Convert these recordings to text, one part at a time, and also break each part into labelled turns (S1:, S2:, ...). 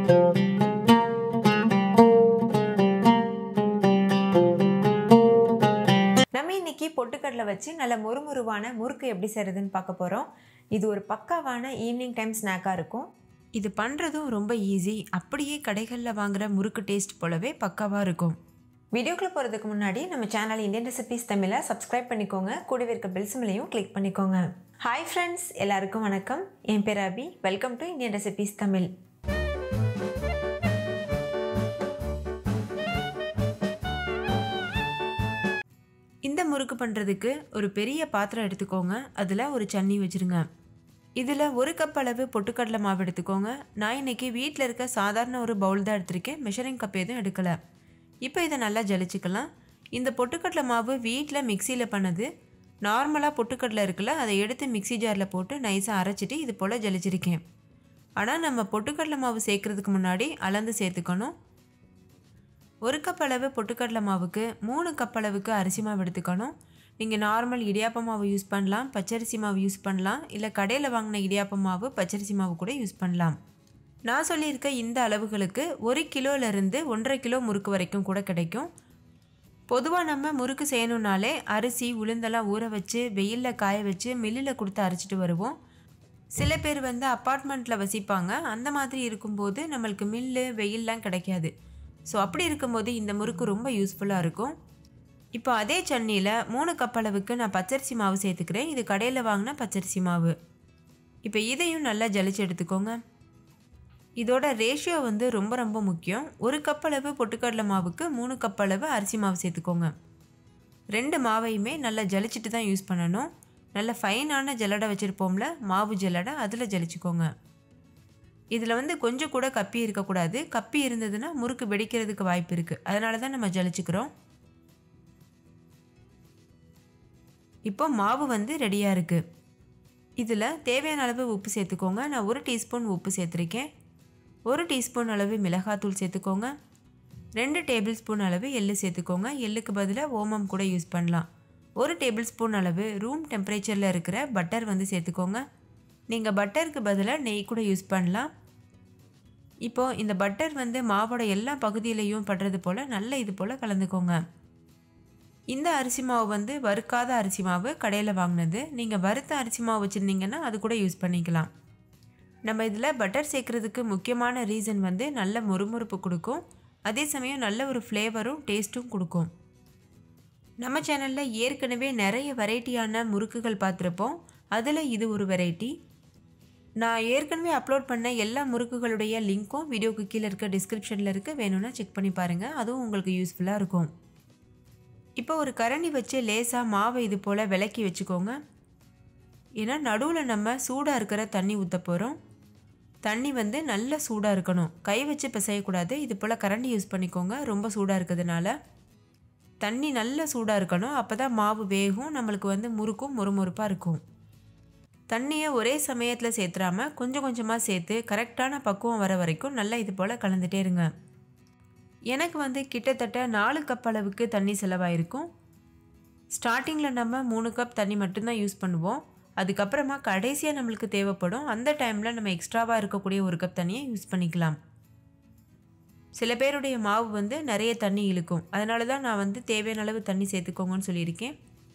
S1: நம்ம இன்னைக்கு பொட்டுக்கடலை வச்சு நல்ல முறுமுறுவான முறுக்கு எப்படி செய்கிறதுன்னு பார்க்க போகிறோம் இது ஒரு பக்காவான ஈவினிங் டைம் ஸ்நாக்காக இருக்கும் இது பண்ணுறதும் ரொம்ப ஈஸி அப்படியே கடைகளில் வாங்குகிற முறுக்கு டேஸ்ட் போலவே பக்காவாக இருக்கும் வீடியோக்குள்ளே போகிறதுக்கு முன்னாடி நம்ம சேனல் இந்தியன் ரெசிபீஸ் தமிழை சப்ஸ்கிரைப் பண்ணிக்கோங்க கூடவே இருக்க பெல் சிம்லையும் கிளிக் பண்ணிக்கோங்க ஹாய் ஃப்ரெண்ட்ஸ் எல்லாருக்கும் வணக்கம் என் பேர் Abhi welcome to Indian recipes Tamil இந்த முறுக்கு பண்ணுறதுக்கு ஒரு பெரிய பாத்திரம் எடுத்துக்கோங்க அதில் ஒரு சன்னி வச்சுருங்க இதில் ஒரு கப் அளவு பொட்டுக்கடலை மாவு எடுத்துக்கோங்க நான் இன்றைக்கி வீட்டில் இருக்க சாதாரண ஒரு பவுல் தான் எடுத்திருக்கேன் மெஷரிங் கப் எதுவும் எடுக்கலை இப்போ இதை நல்லா ஜலிச்சுக்கலாம் இந்த பொட்டுக்கடலை மாவு வீட்டில் மிக்சியில் பண்ணது நார்மலாக பொட்டுக்கடலை இருக்குல்ல அதை எடுத்து மிக்சி ஜாரில் போட்டு நைஸாக அரைச்சிட்டு இது போல் ஜலிச்சிருக்கேன் ஆனால் நம்ம பொட்டுக்கடலை மாவு சேர்க்குறதுக்கு முன்னாடி அளந்து சேர்த்துக்கணும் ஒரு கப் அளவு பொட்டுக்கடலை மாவுக்கு மூணு கப் அளவுக்கு அரிசி மாவு எடுத்துக்கணும் நீங்கள் நார்மல் இடியாப்ப மாவு யூஸ் பண்ணலாம் பச்சரிசி மாவு யூஸ் பண்ணலாம் இல்லை கடையில் வாங்கின இடியாப்ப மாவு பச்சரிசி மாவு கூட யூஸ் பண்ணலாம் நான் சொல்லியிருக்க இந்த அளவுகளுக்கு ஒரு கிலோலேருந்து ஒன்றரை கிலோ முறுக்கு வரைக்கும் கூட கிடைக்கும் பொதுவாக நம்ம முறுக்கு செய்யணுன்னாலே அரிசி உளுந்தெல்லாம் ஊற வச்சு வெயிலில் காய வச்சு மில்லில் கொடுத்து அரைச்சிட்டு வருவோம் சில பேர் வந்து அப்பார்ட்மெண்ட்டில் வசிப்பாங்க அந்த மாதிரி இருக்கும்போது நம்மளுக்கு மில்லு வெயில்லாம் கிடைக்காது ஸோ அப்படி இருக்கும்போது இந்த முறுக்கு ரொம்ப யூஸ்ஃபுல்லாக இருக்கும் இப்போ அதே சட்னியில் மூணு கப் அளவுக்கு நான் பச்சரிசி மாவு சேர்த்துக்கிறேன் இது கடையில் வாங்கின பச்சரிசி மாவு இப்போ இதையும் நல்லா ஜலிச்சு எடுத்துக்கோங்க இதோட ரேஷியோ வந்து ரொம்ப ரொம்ப முக்கியம் ஒரு கப் அளவு பொட்டுக்கடலை மாவுக்கு மூணு கப் அளவு அரிசி மாவு சேர்த்துக்கோங்க ரெண்டு மாவையுமே நல்லா ஜலிச்சிட்டு தான் யூஸ் பண்ணணும் நல்ல ஃபைனான ஜல்லடை வச்சுருப்போம்ல மாவு ஜல்லடை அதில் ஜலிச்சுக்கோங்க இதில் வந்து கொஞ்சம் கூட கப்பி இருக்கக்கூடாது கப்பி இருந்ததுன்னா முறுக்கு வெடிக்கிறதுக்கு வாய்ப்பு இருக்குது அதனால தான் நம்ம ஜலிச்சுக்கிறோம் இப்போ மாவு வந்து ரெடியாக இருக்குது இதில் தேவையான அளவு உப்பு சேர்த்துக்கோங்க நான் ஒரு டீஸ்பூன் உப்பு சேர்த்துருக்கேன் ஒரு டீஸ்பூன் அளவு மிளகாத்தூள் சேர்த்துக்கோங்க ரெண்டு டேபிள் ஸ்பூன் அளவு எள்ளு சேர்த்துக்கோங்க எள்ளுக்கு பதிலாக ஓமம் கூட யூஸ் பண்ணலாம் ஒரு டேபிள் ஸ்பூன் அளவு ரூம் டெம்பரேச்சரில் இருக்கிற பட்டர் வந்து சேர்த்துக்கோங்க நீங்கள் பட்டருக்கு பதிலாக நெய் கூட யூஸ் பண்ணலாம் இப்போது இந்த பட்டர் வந்து மாவோட எல்லா பகுதியிலையும் படுறது போல் நல்ல இது போல் கலந்துக்கோங்க இந்த அரிசி மாவு வந்து வறுக்காத அரிசி மாவு கடையில் வாங்கினது நீங்கள் வறுத்த அரிசி மாவு வச்சுருந்தீங்கன்னா அது கூட யூஸ் பண்ணிக்கலாம் நம்ம இதில் பட்டர் சேர்க்குறதுக்கு முக்கியமான ரீசன் வந்து நல்ல முறுமுறுப்பு கொடுக்கும் அதே சமயம் நல்ல ஒரு ஃப்ளேவரும் டேஸ்ட்டும் கொடுக்கும் நம்ம சேனலில் ஏற்கனவே நிறைய வெரைட்டியான முறுக்குகள் பார்த்துருப்போம் அதில் இது ஒரு வெரைட்டி நான் ஏற்கனவே அப்லோட் பண்ண எல்லா முறுக்குகளுடைய லிங்க்கும் வீடியோக்கு கீழே இருக்க டிஸ்கிரிப்ஷனில் இருக்குது வேணும்னா செக் பண்ணி பாருங்கள் அதுவும் உங்களுக்கு யூஸ்ஃபுல்லாக இருக்கும் இப்போ ஒரு கரண்டி வச்சு லேசாக மாவை இது போல் விளக்கி வச்சுக்கோங்க ஏன்னா நடுவில் நம்ம சூடாக இருக்கிற தண்ணி ஊற்ற போகிறோம் தண்ணி வந்து நல்ல சூடாக இருக்கணும் கை வச்சு பிசையக்கூடாது இது போல் கரண்டி யூஸ் பண்ணிக்கோங்க ரொம்ப சூடாக இருக்கிறதுனால தண்ணி நல்ல சூடாக இருக்கணும் அப்போ தான் மாவு வேகும் நம்மளுக்கு வந்து முறுக்கும் முறுமுறுப்பாக இருக்கும் தண்ணியை ஒரே சமயத்தில் சேர்த்துறாமல் கொஞ்சம் கொஞ்சமாக சேர்த்து கரெக்டான பக்குவம் வர வரைக்கும் நல்லா இது போல் கலந்துட்டே இருங்க எனக்கு வந்து கிட்டத்தட்ட நாலு கப் அளவுக்கு தண்ணி செலவாயிருக்கும் ஸ்டார்டிங்கில் நம்ம மூணு கப் தண்ணி மட்டும்தான் யூஸ் பண்ணுவோம் அதுக்கப்புறமா கடைசியாக நம்மளுக்கு தேவைப்படும் அந்த டைமில் நம்ம எக்ஸ்ட்ராவாக இருக்கக்கூடிய ஒரு கப் தண்ணியை யூஸ் பண்ணிக்கலாம் சில பேருடைய மாவு வந்து நிறைய தண்ணி இழுக்கும் அதனால தான் நான் வந்து தேவையான அளவு தண்ணி சேர்த்துக்கோங்கன்னு சொல்லியிருக்கேன்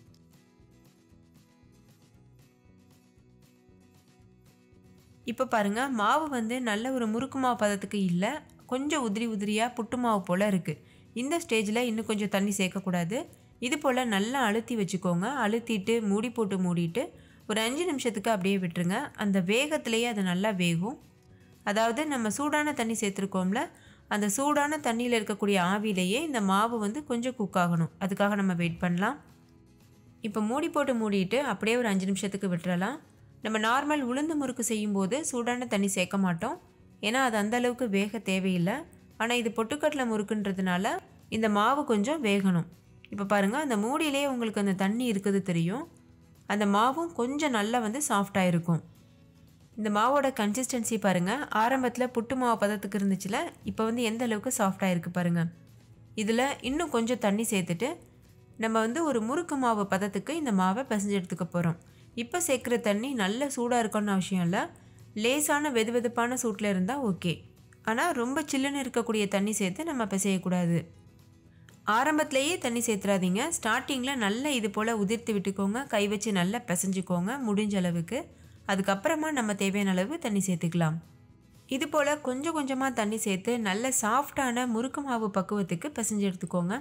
S1: இப்போ பாருங்கள் மாவு வந்து நல்ல ஒரு முறுக்கு மாவு பதத்துக்கு இல்லை கொஞ்சம் உதிரி உதிரியாக புட்டு மாவு போல் இருக்குது இந்த ஸ்டேஜில் இன்னும் கொஞ்சம் தண்ணி சேர்க்கக்கூடாது இது போல் நல்லா அழுத்தி வச்சுக்கோங்க அழுத்திட்டு மூடி போட்டு மூடிட்டு ஒரு அஞ்சு நிமிஷத்துக்கு அப்படியே விட்டுருங்க அந்த வேகத்திலேயே அது நல்லா வேகும் அதாவது நம்ம சூடான தண்ணி சேர்த்துருக்கோம்ல அந்த சூடான தண்ணியில் இருக்கக்கூடிய ஆவிலேயே இந்த மாவு வந்து கொஞ்சம் குக் ஆகணும் அதுக்காக நம்ம வெயிட் பண்ணலாம் இப்போ மூடி போட்டு மூடிட்டு அப்படியே ஒரு அஞ்சு நிமிஷத்துக்கு விட்டுறலாம் நம்ம நார்மல் உளுந்து முறுக்கு செய்யும்போது சூடான தண்ணி சேர்க்க மாட்டோம் ஏன்னா அது அந்த அளவுக்கு வேக தேவையில்லை ஆனால் இது பொட்டுக்கடலை முறுக்குன்றதுனால இந்த மாவு கொஞ்சம் வேகணும் இப்போ பாருங்கள் அந்த மூடியிலே உங்களுக்கு அந்த தண்ணி இருக்குது தெரியும் அந்த மாவும் கொஞ்சம் நல்லா வந்து சாஃப்டாக இருக்கும் இந்த மாவோட கன்சிஸ்டன்சி பாருங்கள் ஆரம்பத்தில் புட்டு மாவு பதத்துக்கு இருந்துச்சுல இப்போ வந்து எந்த அளவுக்கு சாஃப்டாக இருக்குது பாருங்கள் இதில் இன்னும் கொஞ்சம் தண்ணி சேர்த்துட்டு நம்ம வந்து ஒரு முறுக்கு மாவு பதத்துக்கு இந்த மாவை பிசைஞ்சு எடுத்துக்க போகிறோம் இப்போ சேர்க்குற தண்ணி நல்ல சூடாக இருக்கணும்னு அவசியம் இல்லை லேசான வெது வெதுப்பான சூட்டில் இருந்தால் ஓகே ஆனால் ரொம்ப சில்லுன்னு இருக்கக்கூடிய தண்ணி சேர்த்து நம்ம பிசையக்கூடாது ஆரம்பத்திலேயே தண்ணி சேர்த்துறாதீங்க ஸ்டார்டிங்கில் நல்லா இது போல் உதிர்த்து விட்டுக்கோங்க கை வச்சு நல்லா பிசைஞ்சுக்கோங்க முடிஞ்ச அளவுக்கு அதுக்கப்புறமா நம்ம தேவையான அளவு தண்ணி சேர்த்துக்கலாம் இது போல் கொஞ்சம் கொஞ்சமாக தண்ணி சேர்த்து நல்ல சாஃப்டான முறுக்கு மாவு பக்குவத்துக்கு பிசைஞ்சு எடுத்துக்கோங்க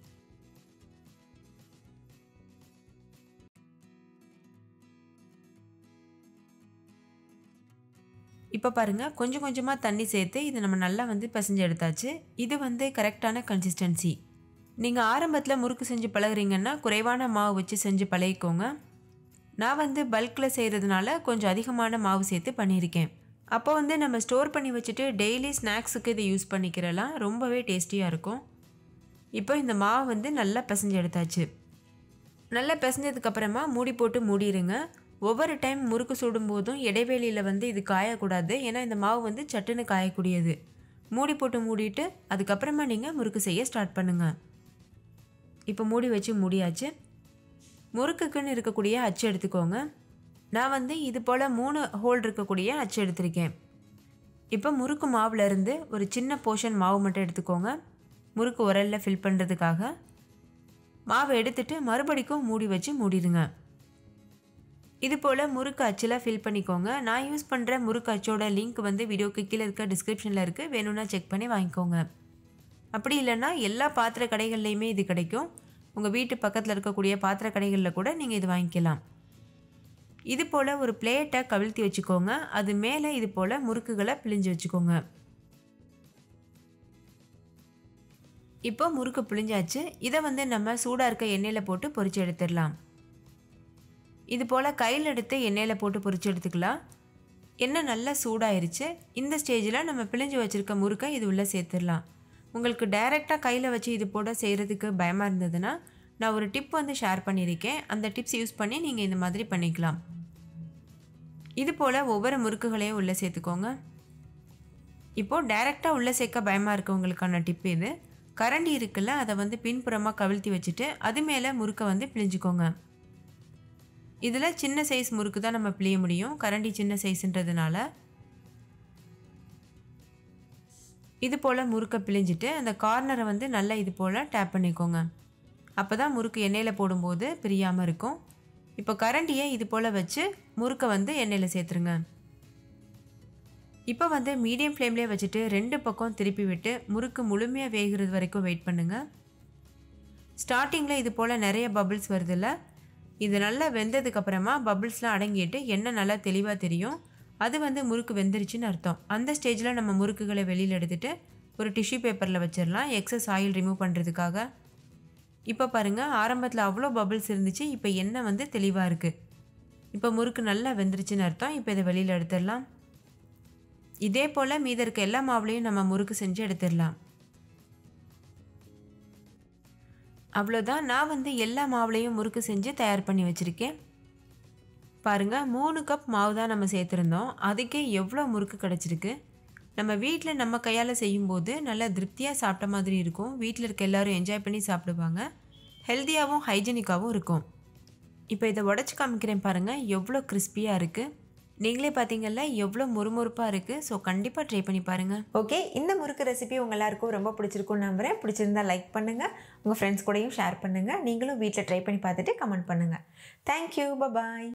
S1: இப்போ பாருங்கள் கொஞ்சம் கொஞ்சமாக தண்ணி சேர்த்து இது நம்ம நல்லா வந்து பிசைஞ்சு எடுத்தாச்சு இது வந்து கரெக்டான கன்சிஸ்டன்சி நீங்கள் ஆரம்பத்தில் முறுக்கு செஞ்சு பழகுறீங்கன்னா குறைவான மாவு வச்சு செஞ்சு பழகிக்கோங்க நான் வந்து பல்கில் செய்கிறதுனால கொஞ்சம் அதிகமான மாவு சேர்த்து பண்ணியிருக்கேன் அப்போ வந்து நம்ம ஸ்டோர் பண்ணி வச்சுட்டு டெய்லி ஸ்நாக்ஸுக்கு இதை யூஸ் பண்ணிக்கிறலாம் ரொம்பவே டேஸ்டியாக இருக்கும் இப்போ இந்த மாவு வந்து நல்லா பிசைஞ்சு எடுத்தாச்சு நல்லா பிசைஞ்சதுக்கப்புறமா மூடி போட்டு மூடிடுங்க ஒவ்வொரு டைம் முறுக்கு சுடும்போதும் இடைவெளியில் வந்து இது காயக்கூடாது ஏன்னா இந்த மாவு வந்து சட்டுன்னு காயக்கூடியது மூடி போட்டு மூடிட்டு அதுக்கப்புறமா நீங்கள் முறுக்கு செய்ய ஸ்டார்ட் பண்ணுங்கள் இப்போ மூடி வச்சு மூடியாச்சு முறுக்குக்குன்னு இருக்கக்கூடிய அச்சு எடுத்துக்கோங்க நான் வந்து இது போல் மூணு ஹோல் இருக்கக்கூடிய அச்சு எடுத்திருக்கேன் இப்போ முறுக்கு மாவுலேருந்து ஒரு சின்ன போர்ஷன் மாவு மட்டும் எடுத்துக்கோங்க முறுக்கு உரலில் ஃபில் பண்ணுறதுக்காக மாவை எடுத்துட்டு மறுபடிக்கும் மூடி வச்சு மூடிடுங்க இது போல் முறுக்கு அச்சில் ஃபில் பண்ணிக்கோங்க நான் யூஸ் பண்ணுற முறுக்கு அச்சோட லிங்க் வந்து வீடியோக்கு கீழே இருக்க டிஸ்கிரிப்ஷனில் இருக்குது வேணும்னா செக் பண்ணி வாங்கிக்கோங்க அப்படி இல்லைன்னா எல்லா பாத்திர கடைகள்லையுமே இது கிடைக்கும் உங்கள் வீட்டு பக்கத்தில் இருக்கக்கூடிய பாத்திர கடைகளில் கூட நீங்கள் இது வாங்கிக்கலாம் இது போல் ஒரு பிளேட்டை கவிழ்த்தி வச்சுக்கோங்க அது மேலே இது போல் முறுக்குகளை பிழிஞ்சு வச்சுக்கோங்க இப்போ முறுக்கு பிழிஞ்சாச்சு இதை வந்து நம்ம சூடாக இருக்க எண்ணெயில் போட்டு பொரிச்சு எடுத்துடலாம் இது போல் கையில் எடுத்து எண்ணெயில் போட்டு பொரிச்சு எடுத்துக்கலாம் எண்ணெய் நல்லா சூடாயிருச்சு இந்த ஸ்டேஜில் நம்ம பிழிஞ்சு வச்சுருக்க முறுக்கை இது உள்ளே சேர்த்துடலாம் உங்களுக்கு டைரெக்டாக கையில் வச்சு இது போட செய்கிறதுக்கு பயமாக இருந்ததுன்னா நான் ஒரு டிப் வந்து ஷேர் பண்ணியிருக்கேன் அந்த டிப்ஸ் யூஸ் பண்ணி நீங்கள் இந்த மாதிரி பண்ணிக்கலாம் இது போல் ஒவ்வொரு முறுக்குகளையும் உள்ளே சேர்த்துக்கோங்க இப்போது டைரெக்டாக உள்ளே சேர்க்க பயமாக இருக்கவங்களுக்கான டிப் இது கரண்டி இருக்குல்ல அதை வந்து பின்புறமாக கவிழ்த்தி வச்சுட்டு அது மேலே முறுக்கை வந்து பிழிஞ்சுக்கோங்க இதில் சின்ன சைஸ் முறுக்கு தான் நம்ம பிழிய முடியும் கரண்டி சின்ன சைஸ்ன்றதுனால இது போல் முறுக்கை பிழிஞ்சிட்டு அந்த கார்னரை வந்து நல்லா இது போல் டேப் பண்ணிக்கோங்க அப்போ தான் முறுக்கு எண்ணெயில் போடும்போது பிரியாமல் இருக்கும் இப்போ கரண்டியை இது போல் வச்சு முறுக்கை வந்து எண்ணெயில் சேர்த்துருங்க இப்போ வந்து மீடியம் ஃப்ளேம்லேயே வச்சுட்டு ரெண்டு பக்கம் திருப்பி விட்டு முறுக்கு முழுமையாக வேகிறது வரைக்கும் வெயிட் பண்ணுங்கள் ஸ்டார்டிங்கில் இது போல் நிறைய பபிள்ஸ் வருதுல்ல இது நல்லா வெந்ததுக்கப்புறமா பபிள்ஸ்லாம் அடங்கிட்டு எண்ணெய் நல்லா தெளிவாக தெரியும் அது வந்து முறுக்கு வெந்துருச்சுன்னு அர்த்தம் அந்த ஸ்டேஜில் நம்ம முறுக்குகளை வெளியில் எடுத்துகிட்டு ஒரு டிஷ்யூ பேப்பரில் வச்சிடலாம் எக்ஸஸ் ஆயில் ரிமூவ் பண்ணுறதுக்காக இப்போ பாருங்கள் ஆரம்பத்தில் அவ்வளோ பபிள்ஸ் இருந்துச்சு இப்போ எண்ணெய் வந்து தெளிவாக இருக்குது இப்போ முறுக்கு நல்லா வெந்துருச்சுன்னு அர்த்தம் இப்போ இதை வெளியில் எடுத்துடலாம் இதே போல் மீத இருக்க எல்லா மாவுலையும் நம்ம முறுக்கு செஞ்சு எடுத்துடலாம் அவ்வளோதான் நான் வந்து எல்லா மாவுலையும் முறுக்கு செஞ்சு தயார் பண்ணி வச்சுருக்கேன் பாருங்கள் மூணு கப் மாவு தான் நம்ம சேர்த்துருந்தோம் அதுக்கே எவ்வளோ முறுக்கு கிடச்சிருக்கு நம்ம வீட்டில் நம்ம கையால் செய்யும்போது நல்லா திருப்தியாக சாப்பிட்ட மாதிரி இருக்கும் வீட்டில் இருக்க எல்லோரும் என்ஜாய் பண்ணி சாப்பிடுவாங்க ஹெல்த்தியாகவும் ஹைஜீனிக்காகவும் இருக்கும் இப்போ இதை உடச்சி காமிக்கிறேன் பாருங்கள் எவ்வளோ கிறிஸ்பியாக இருக்குது நீங்களே பார்த்தீங்கல்ல எவ்வளோ முறுமுறுப்பாக இருக்குது ஸோ கண்டிப்பாக ட்ரை பண்ணி பாருங்கள்
S2: ஓகே இந்த முறுக்கு ரெசிபி உங்கள் எல்லாருக்கும் ரொம்ப பிடிச்சிருக்கும்னு நம்புகிறேன் பிடிச்சிருந்தா லைக் பண்ணுங்கள் உங்கள் ஃப்ரெண்ட்ஸ் கூடயும் ஷேர் பண்ணுங்கள் நீங்களும் வீட்டில் ட்ரை பண்ணி பார்த்துட்டு கமெண்ட் பண்ணுங்கள் தேங்க்யூ பபாய்